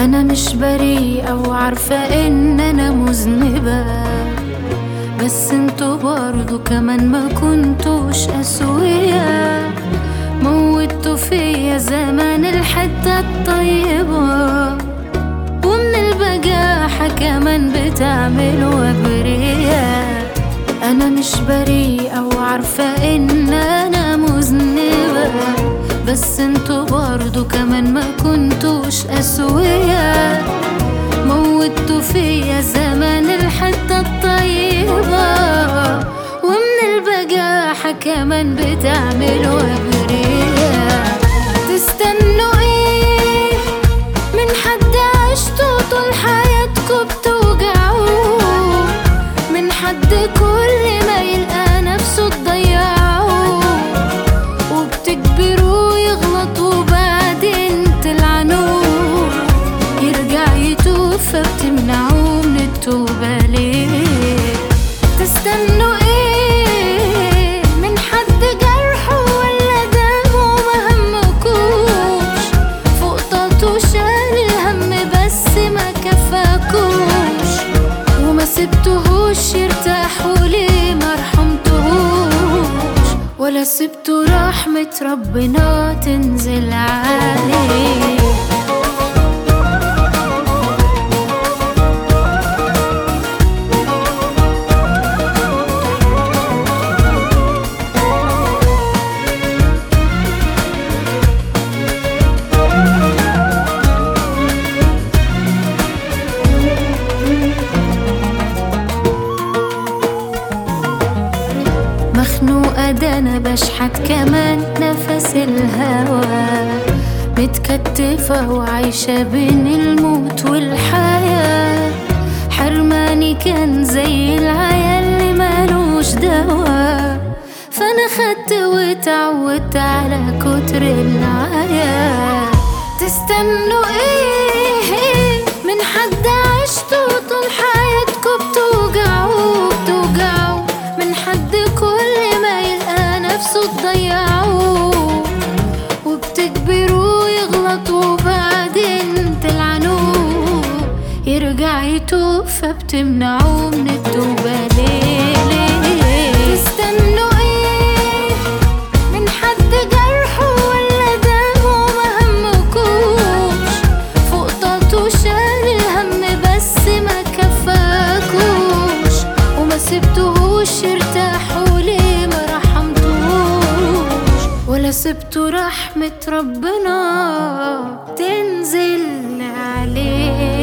انا مش بريئة وعارفة ان انا مذنبة بس انتوا برضو كمان ما كنتوش اسوية موتوا فيا زمان الحتة الطيبة ومن البجاحة كمان بتعملوا أبرياء أنا مش بريئة وعارفة إن أنا مذنبة بس انتوا برضو كمان ما كنتوش أسوياء موتوا فيا زمان الحتة الطيبة ومن البجاحة كمان بتعملوا أبرياء تستنوا ايه من حد عشتوا طول حياتكوا بتوجعوه من حد كل ما يلقى نفسه تضيعوه وبتجبروه يغلط وبعدين تلعنوه يرجع يتوب فبتمنعوه من التوبة ليه تستنوا ايه من حد جرحه ولا دمه ما همكوش فوق طاقته شال الهم بس ما كفاكوش وما سبتهوش يرتاح وليه ما رحمتهوش ولا سبتوا رحمة ربنا تنزل عليه مخنوقة ده أنا بشحت كمان نفس الهوى متكتفة وعايشة بين الموت والحياة حرماني كان زي العيال اللي مالوش دوا فأنا خدت واتعودت على كتر العيا تستنوا ايه من حد عشتوا طول حياتكوا بتوجعوا بتوجعوا من حد كل ما يلقى نفسه تضيعوه وبتجبروه يغلط وبعدين تلعنوه يرجع يتوب فبتمنعوه من التوبة ليه ليه تستنوا ايه من حد جرحه ولا دمه ما همكوش فوق طاقته شال الهم بس ما كفاكوش وما سبتهوش يرتاح وليه ما رحمتهوش ولا سبتوا رحمة ربنا تنزل عليه